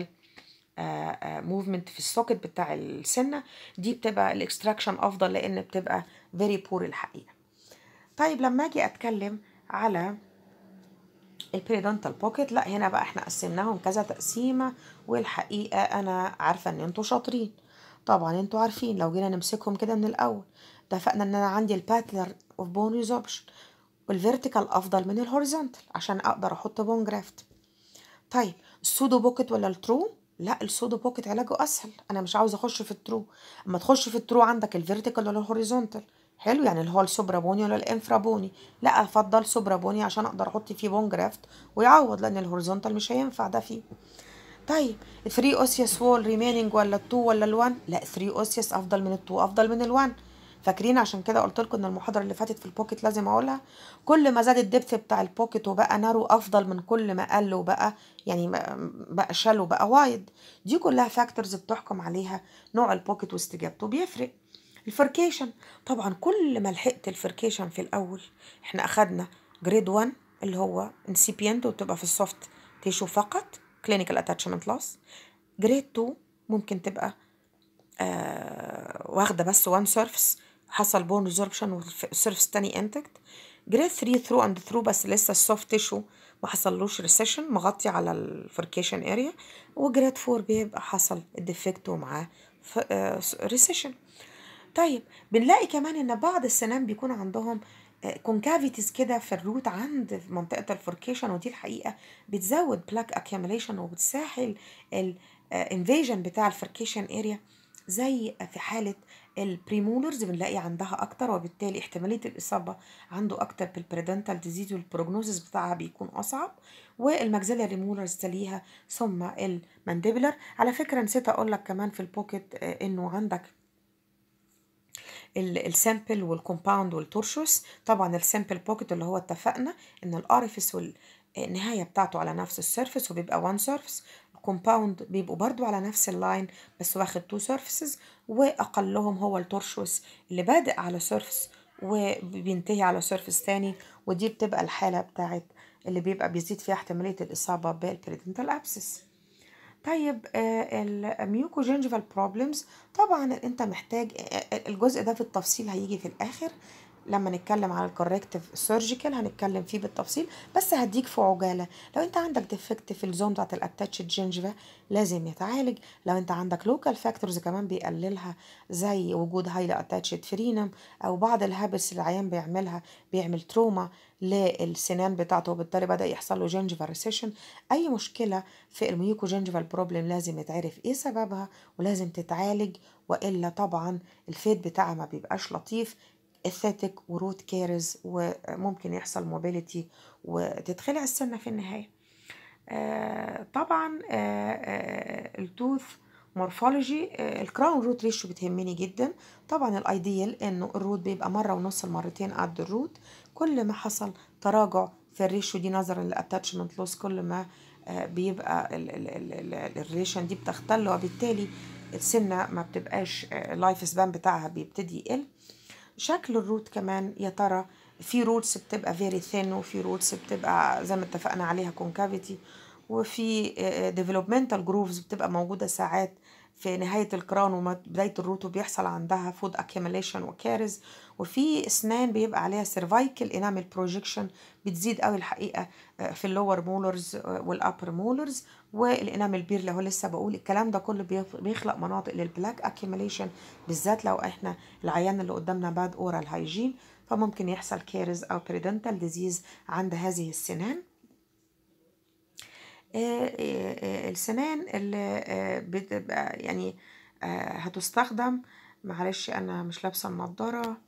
Speaker 1: موفمنت في السوكت بتاع السنه دي بتبقى الاكستراكشن افضل لان بتبقى فيري بور الحقيقه طيب لما اجي اتكلم على البريدونتال بوكيت لا هنا بقى احنا قسمناهم كذا تقسيمه والحقيقه انا عارفه ان انتوا شاطرين طبعا انتوا عارفين لو جينا نمسكهم كده من الاول اتفقنا ان انا عندي الباتلر اوف بون ريزوربشن والفيرتيكال افضل من الهوريزونتال عشان اقدر احط بون جرافت طيب السودو بوكيت ولا الترو لا السودو بوكيت علاجه اسهل انا مش عاوز اخش في الترو اما تخش في الترو عندك الفيرتيكال ولا الهوريزونتال حلو يعني اللي هو السوبرا بوني ولا الانفرا بوني لا افضل سوبرا بوني عشان اقدر احط فيه بون جرافت ويعوض لان الهوريزونتال مش هينفع ده فيه طيب 3 اوسيوس وول ريميننج ولا ال2 ولا ال1 لا 3 اوسيوس افضل من ال2 افضل من ال1 فاكرين عشان كده قلت لكم ان المحاضره اللي فاتت في البوكيت لازم اقولها كل ما زاد الدبث بتاع البوكيت وبقى نارو افضل من كل ما قل وبقى يعني بقى شال وبقى وايد دي كلها فاكتورز بتحكم عليها نوع البوكيت واستجابته بيفرق الفركيشن طبعا كل ما لحقت الفركيشن في الاول احنا اخدنا جريد 1 اللي هو انسيبينت وتبقى في السوفت تيشو فقط كلينيكال اتاتشمنت لوس جريد 2 ممكن تبقى آه واخده بس وان سيرفس حصل بون ريزوربشن والسيرفس تاني انتكت جريد 3 ثرو اند ثرو بس لسه السوفت تيشو ما حصلوش ريسيشن مغطي على الفركيشن اريا وجريد 4 بيبقى حصل الديفكت ومعاه ريسيشن طيب بنلاقي كمان ان بعض السنان بيكون عندهم كونكافيتيز كده في الروت عند منطقه الفركيشن ودي الحقيقه بتزود بلاك اكيوميليشن وبتسهل الانفيجن بتاع الفركيشن اريا زي في حاله البريمولرز بنلاقي عندها اكتر وبالتالي احتماليه الاصابه عنده اكتر بالبريدنتال ديزيز والبروجنوزس بتاعها بيكون اصعب والماكسيلاري مولرز تليها ثم المانديبلر على فكره نسيت اقول لك كمان في البوكيت انه عندك السامبل والكومباوند والتورشوس طبعا السامبل بوكيت اللي هو اتفقنا ان الاريفيس والنهايه بتاعته على نفس السيرفيس وبيبقى وان سيرفيس الكومباوند بيبقوا برضو على نفس اللاين بس واخد تو سيرفيسز واقلهم هو التورشوس اللي بادئ على سيرفيس وبينتهي على سيرفيس تاني ودي بتبقى الحاله بتاعت اللي بيبقى بيزيد فيها احتماليه الاصابه بالبريدنتال ابسس طيب الميوكوجينجيفال بروبلمز طبعا انت محتاج الجزء ده في التفصيل هيجي في الاخر لما نتكلم على الكوركتيف سيرجيكال هنتكلم فيه بالتفصيل بس هديك في عجاله لو انت عندك ديفكت في الزون بتاعت الاتاتشد جينجيفا لازم يتعالج لو انت عندك لوكال فاكتورز كمان بيقللها زي وجود هايلي اتاتشد فرينم او بعض الهابتس اللي العيان بيعملها بيعمل تروما للسنان بتاعته وبالتالي بدا يحصل له جينجيفال ريسيشن اي مشكله في الميوكو جينجيفال بروبلم لازم يتعرف ايه سببها ولازم تتعالج والا طبعا الفيد بتاعها ما بيبقاش لطيف اثيتك وروت كيرز وممكن يحصل موبيليتي وتتخلع السنة في النهاية آه طبعا آه آه التوث مورفولوجي الكراون روت ريشيو بتهمني جدا طبعا الايديال انه الروت بيبقى مره ونص لمرتين قد الروت كل ما حصل تراجع في الريشيو دي نظرا للاتاتشمنت لوس كل ما بيبقى الريشن دي بتختل وبالتالي السنه ما بتبقاش اللايف سبان بتاعها بيبتدي يقل شكل الروت كمان يا ترى في روتس بتبقى فيري ثين وفي روتس بتبقى زي ما اتفقنا عليها كونكافيتي وفي ديفلوبمنتال جروفز بتبقى موجودة ساعات في نهاية الكران وبداية الروت وبيحصل عندها فود اكيميليشن وكارز وفي اسنان بيبقى عليها سيرفايكل انامل بروجيكشن بتزيد قوي الحقيقة في اللور مولرز والابر مولرز والانامل بير اللي هو لسه بقول الكلام ده كله بيخلق مناطق للبلاك اكيميليشن بالذات لو احنا العيان اللي قدامنا باد اورال هايجين فممكن يحصل كارز او بريدنتال ديزيز عند هذه السنان السنان اللي بتبقى يعني هتستخدم معلش انا مش لابسه النضاره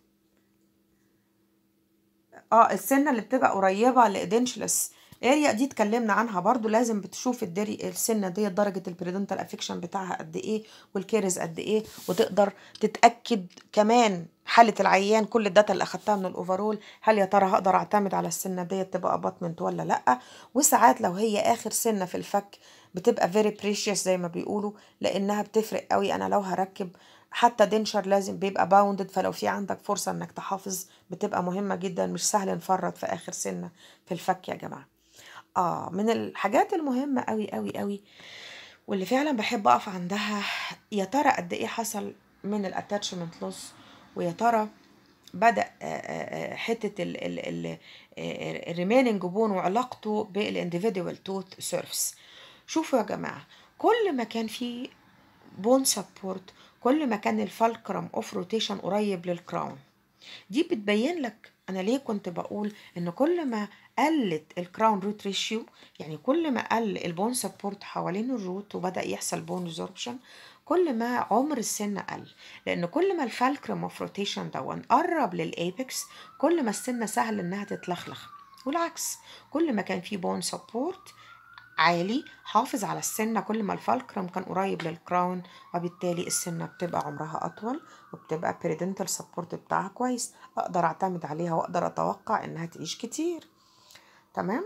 Speaker 1: اه السنه اللي بتبقى قريبه لادنشلس اريا دي اتكلمنا عنها برضو لازم بتشوف الدري السنه دي درجه البريدنتال افكشن بتاعها قد ايه والكيرز قد ايه وتقدر تتاكد كمان حاله العيان كل الداتا اللي اخدتها من الاوفرول هل يا ترى هقدر اعتمد على السنه ديت تبقى اباتمنت ولا لا وساعات لو هي اخر سنه في الفك بتبقى فيري بريشيوس زي ما بيقولوا لانها بتفرق قوي انا لو هركب حتى دينشر لازم بيبقى باوندد فلو في عندك فرصه انك تحافظ بتبقى مهمه جدا مش سهل نفرط في اخر سنه في الفك يا جماعه اه من الحاجات المهمه قوي قوي قوي واللي فعلا بحب اقف عندها يا ترى قد ايه حصل من الاتاتشمنت لوس ويا ترى بدا حته الريميننج بون وعلاقته بالانديفيدوال توث سيرفس شوفوا يا جماعه كل ما كان في بون سبورت كل ما كان الفالكرم اوف روتيشن قريب للكراون دي بتبين لك انا ليه كنت بقول ان كل ما قلت الكراون روت ريشيو يعني كل ما قل البون سبورت حوالين الروت وبدا يحصل بون ريزوربشن كل ما عمر السن قل لان كل ما الفالكرم اوف روتيشن ده قرب للايبكس كل ما السنه سهل انها تتلخلخ والعكس كل ما كان في بون سبورت عالي حافظ على السنة كل ما الفالكرم كان قريب للكراون وبالتالي السنة بتبقى عمرها أطول وبتبقى بريدنتال سبورت بتاعها كويس أقدر أعتمد عليها وأقدر أتوقع إنها تعيش كتير تمام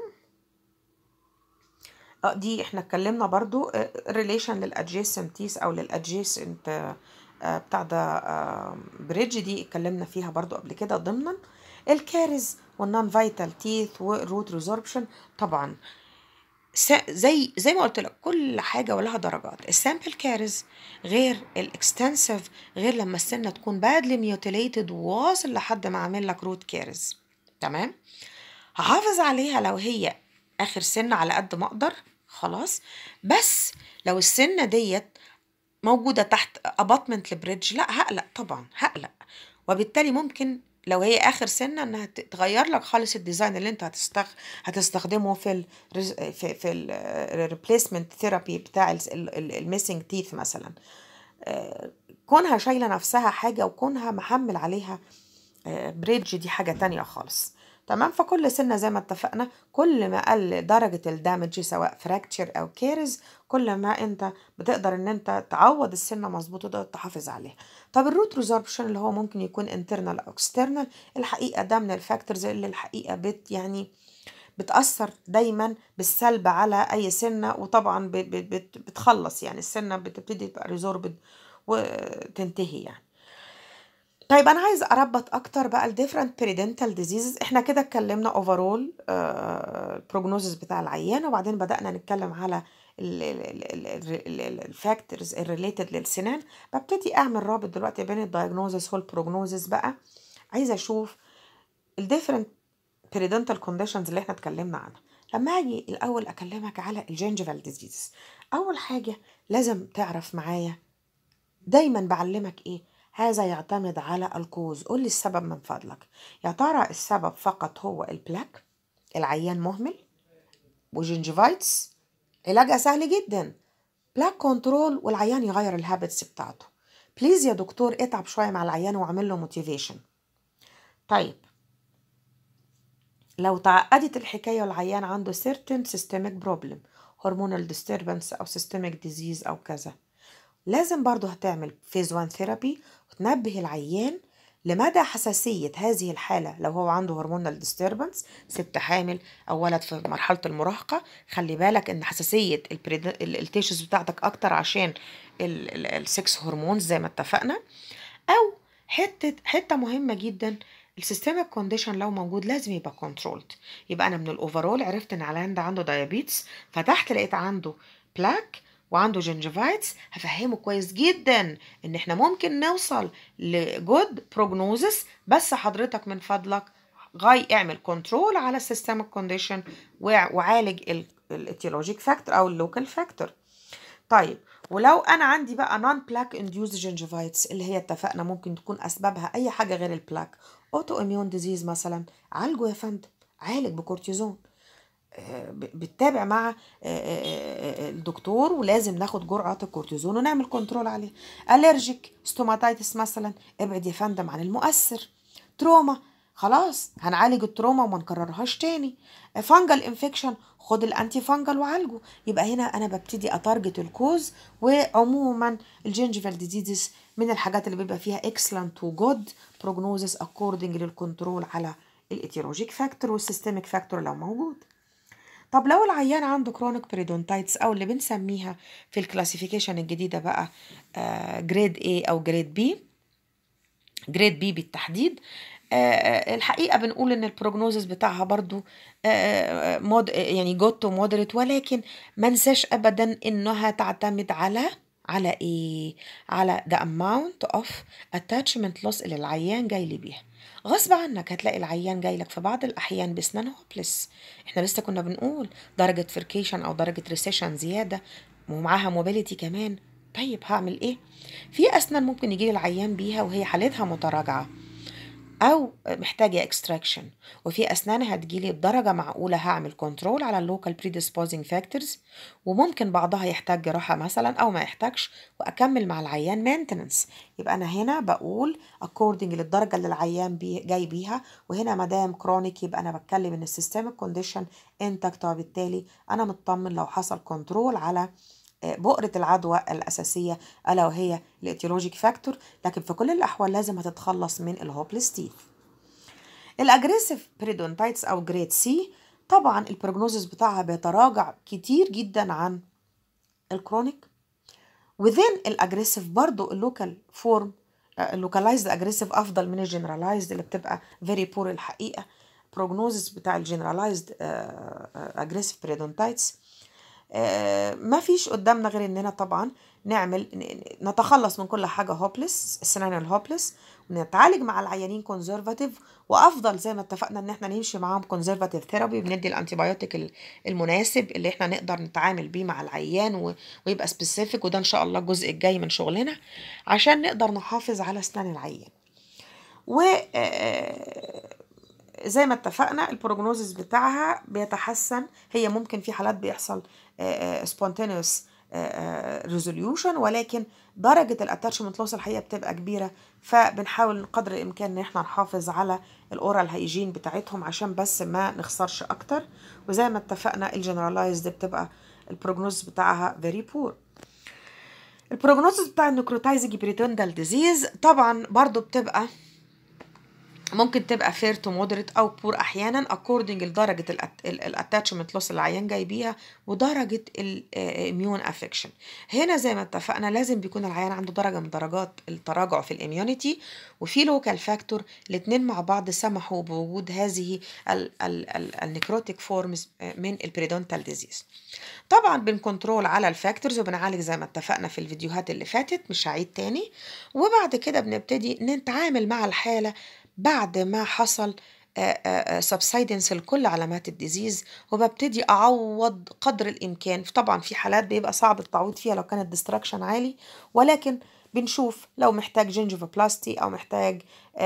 Speaker 1: اه دي احنا اتكلمنا برضو ريليشن للادجيسنت تيس او للادجيسنت بتاع ده بريدج دي اتكلمنا فيها برضو قبل كده ضمنا الكارز والنون فايتال تيث والروت ريزوربشن طبعا زي زي ما قلت لك كل حاجه ولها درجات السامبل كارز غير الاكستنسيف غير لما السنه تكون بادلي ميوتيليتد واصل لحد ما اعمل لك روت كارز تمام هحافظ عليها لو هي اخر سنه على قد ما اقدر خلاص بس لو السنه ديت موجوده تحت اباتمنت البريدج لا هقلق طبعا هقلق وبالتالي ممكن لو هي اخر سنه انها تغير لك خالص الديزاين اللي انت هتستخ... هتستخدمه في ال في في الريبليسمنت ثيرابي بتاع الميسنج تيث مثلا كونها شايله نفسها حاجه وكونها محمل عليها بريدج دي حاجه تانية خالص تمام فكل سنه زي ما اتفقنا كل ما قل درجه الدامج سواء فراكتشر او كيرز كل ما انت بتقدر ان انت تعوض السنه مظبوط وتقدر تحافظ عليها طب الروت ريزوربشن اللي هو ممكن يكون انترنال او اكسترنال الحقيقه ده من الفاكتورز اللي الحقيقه بت يعني بتأثر دايما بالسلب على أي سنة وطبعا بتخلص يعني السنة بتبتدي تبقى ريزوربد وتنتهي يعني طيب انا عايز اربط اكتر بقى الديفرنت بيريدنتال ديزيزز احنا كده اتكلمنا اوفرول البروجنوزس بتاع العيان وبعدين بدانا نتكلم على الفاكتورز الريليتد للسنان ببتدي اعمل رابط دلوقتي بين الدايجنوزس والبروجنوزس بقى عايزه اشوف الديفرنت بيريدنتال كونديشنز اللي احنا اتكلمنا عنها لما اجي الاول اكلمك على الجينجيفال ديزيز اول حاجه لازم تعرف معايا دايما بعلمك ايه هذا يعتمد على الكوز قول لي السبب من فضلك يا ترى السبب فقط هو البلاك العيان مهمل وجنجيفايتس علاجها سهل جدا بلاك كنترول والعيان يغير الهابتس بتاعته بليز يا دكتور اتعب شويه مع العيان واعمل له موتيفيشن طيب لو تعقدت الحكايه والعيان عنده certain systemic problem hormonal disturbance او systemic disease او كذا لازم برضه هتعمل فيز 1 ثيرابي وتنبه العيان لمدى حساسية هذه الحالة لو هو عنده هرمونال ديستربنس ست حامل أو ولد في مرحلة المراهقة خلي بالك إن حساسية التيشوز بتاعتك أكتر عشان السكس هرمونز زي ما اتفقنا أو حتة حتة مهمة جدا السيستمك كونديشن لو موجود لازم يبقى كنترولد يبقى أنا من الأوفرول عرفت إن العيان ده عنده دايابيتس فتحت لقيت عنده بلاك وعنده جنجيفايتس هفهمه كويس جدا ان احنا ممكن نوصل لجود بروجنوزس بس حضرتك من فضلك غاي اعمل كنترول على السيستمك كونديشن وعالج الاتيولوجيك فاكتور او اللوكال فاكتور طيب ولو انا عندي بقى نون بلاك انديوز جنجيفايتس اللي هي اتفقنا ممكن تكون اسبابها اي حاجه غير البلاك اوتو اميون ديزيز مثلا عالجه يا فندم عالج بكورتيزون بتتابع مع الدكتور ولازم ناخد جرعات الكورتيزون ونعمل كنترول عليه الرجيك ستوماتايتس مثلا ابعد يا فندم عن المؤثر تروما خلاص هنعالج التروما وما نكررهاش تاني فانجل انفكشن خد الانتي فانجل وعالجه يبقى هنا انا ببتدي اتارجت الكوز وعموما الجنجيفال ديزيزز من الحاجات اللي بيبقى فيها اكسلنت وجود بروجنوزس اكوردنج للكنترول على الايتيولوجيك فاكتور والسيستميك فاكتور لو موجود طب لو العيان عنده كرونيك بريدونتايتس او اللي بنسميها في الكلاسيفيكيشن الجديده بقى جريد A او جريد B جريد B بالتحديد الحقيقه بنقول ان البروجنوزس بتاعها برضو مود يعني جود تو مودريت ولكن ما ننساش ابدا انها تعتمد على على ايه على the amount of attachment loss اللي العيان جاي لي بيها غصب عنك هتلاقي العيان جاي لك في بعض الاحيان باسنان هوبلس احنا لسه كنا بنقول درجه فركيشن او درجه ريسيشن زياده ومعاها موبيليتي كمان طيب هعمل ايه في اسنان ممكن يجي العيان بيها وهي حالتها متراجعه او محتاجه اكستراكشن وفي اسنان هتجيلي بدرجه معقوله هعمل كنترول على اللوكال predisposing فاكتورز وممكن بعضها يحتاج جراحه مثلا او ما يحتاجش واكمل مع العيان مينتننس يبقى انا هنا بقول according للدرجه اللي العيان بي جاي بيها وهنا ما دام كرونيك يبقى انا بتكلم ان السيستمك كونديشن انتكت وبالتالي انا مطمن لو حصل كنترول على بؤرة العدوى الأساسية ألا وهي الاتيولوجيك فاكتور لكن في كل الأحوال لازم هتتخلص من الهوبلس تيث الأجريسيف بريدونتايتس أو جريد سي طبعا البروجنوزس بتاعها بيتراجع كتير جدا عن الكرونيك within الأجريسيف برضو اللوكال فورم اللوكالايزد أجريسيف أفضل من الجنرالايزد اللي بتبقى فيري بور الحقيقة بروجنوزس بتاع الجنرالايزد أجريسيف بريدونتايتس ما فيش قدامنا غير اننا طبعا نعمل نتخلص من كل حاجه هوبلس السنان الهوبلس ونتعالج مع العيانين كونزرفاتيف وافضل زي ما اتفقنا ان احنا نمشي معاهم كونزرفاتيف ثيرابي بندي الانتيبيوتيك المناسب اللي احنا نقدر نتعامل بيه مع العيان ويبقى سبيسيفيك وده ان شاء الله الجزء الجاي من شغلنا عشان نقدر نحافظ على اسنان العيان و زي ما اتفقنا البروجنوزس بتاعها بيتحسن هي ممكن في حالات بيحصل سبونتينيوس ريزوليوشن ولكن درجه الاتاتشمنت لوس الحقيقه بتبقى كبيره فبنحاول قدر الامكان ان احنا نحافظ على الاورال هيجين بتاعتهم عشان بس ما نخسرش اكتر وزي ما اتفقنا الجنرالايزد بتبقى البروجنوز بتاعها فيري بور البروجنوزس بتاع النكروتايزنج بريتوندال ديزيز طبعا برضو بتبقى ممكن تبقى فير تو مودريت او بور احيانا according لدرجه الاتاتشمنت لوس اللي العيان جاي بيها ودرجه الاميون افكشن هنا زي ما اتفقنا لازم بيكون العيان عنده درجه من درجات التراجع في الاميونيتي وفي لوكال فاكتور الاثنين مع بعض سمحوا بوجود هذه النكروتيك فورمز من البريدونتال ديزيز طبعا بنكنترول على الفاكتورز وبنعالج زي ما اتفقنا في الفيديوهات اللي فاتت مش هعيد تاني وبعد كده بنبتدي نتعامل مع الحاله بعد ما حصل سبسايدنس لكل علامات الديزيز وببتدي اعوض قدر الامكان طبعا في حالات بيبقى صعب التعويض فيها لو كان الديستراكشن عالي ولكن بنشوف لو محتاج جينجيفوبلاستي او محتاج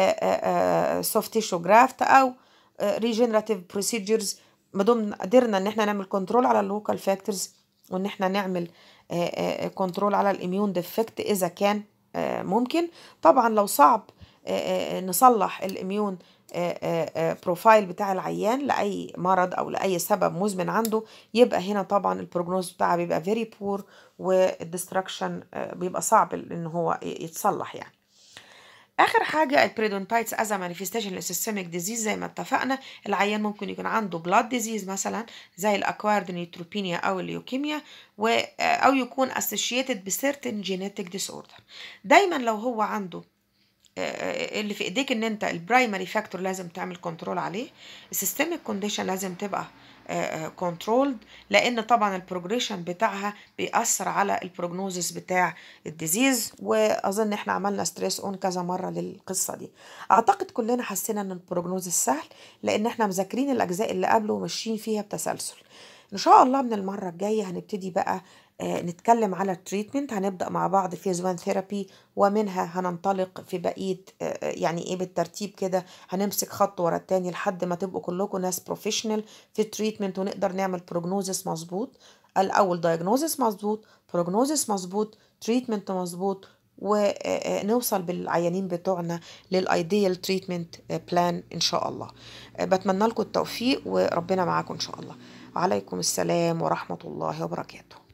Speaker 1: سوفت تيشو جرافت او ريجنراتيف بروسيدجرز ما دام قدرنا ان احنا نعمل كنترول على اللوكال فاكتورز وان احنا نعمل كنترول على الاميون ديفكت اذا كان ممكن طبعا لو صعب نصلح الاميون بروفايل بتاع العيان لاي مرض او لاي سبب مزمن عنده يبقى هنا طبعا البروجنوز بتاعها بيبقى فيري بور والدستركشن بيبقى صعب ان هو يتصلح يعني اخر حاجه البريدونتايتس از مانيفستيشن للسيستميك ديزيز زي ما اتفقنا العيان ممكن يكون عنده بلاد ديزيز مثلا زي الاكوايرد نيوتروبينيا او الليوكيميا و او يكون اسوشيتد بسيرتن جينيتك ديس اوردر دايما لو هو عنده اللي في ايديك ان انت البرايمري فاكتور لازم تعمل كنترول عليه السيستميك كونديشن لازم تبقى كنترولد لان طبعا البروجريشن بتاعها بيأثر على البروجنوزس بتاع الديزيز واظن احنا عملنا ستريس اون كذا مره للقصه دي اعتقد كلنا حسينا ان البروجنوزس سهل لان احنا مذاكرين الاجزاء اللي قبله وماشيين فيها بتسلسل ان شاء الله من المره الجايه هنبتدي بقى نتكلم على التريتمنت هنبدا مع بعض فيز 1 ثيرابي ومنها هننطلق في بقيه يعني ايه بالترتيب كده هنمسك خط ورا التاني لحد ما تبقوا كلكم ناس بروفيشنال في التريتمنت ونقدر نعمل بروجنوزس مظبوط الاول دايجنوزس مظبوط بروجنوزس مظبوط تريتمنت مظبوط ونوصل بالعيانين بتوعنا للايديال تريتمنت بلان ان شاء الله بتمنى لكم التوفيق وربنا معاكم ان شاء الله وعليكم السلام ورحمه الله وبركاته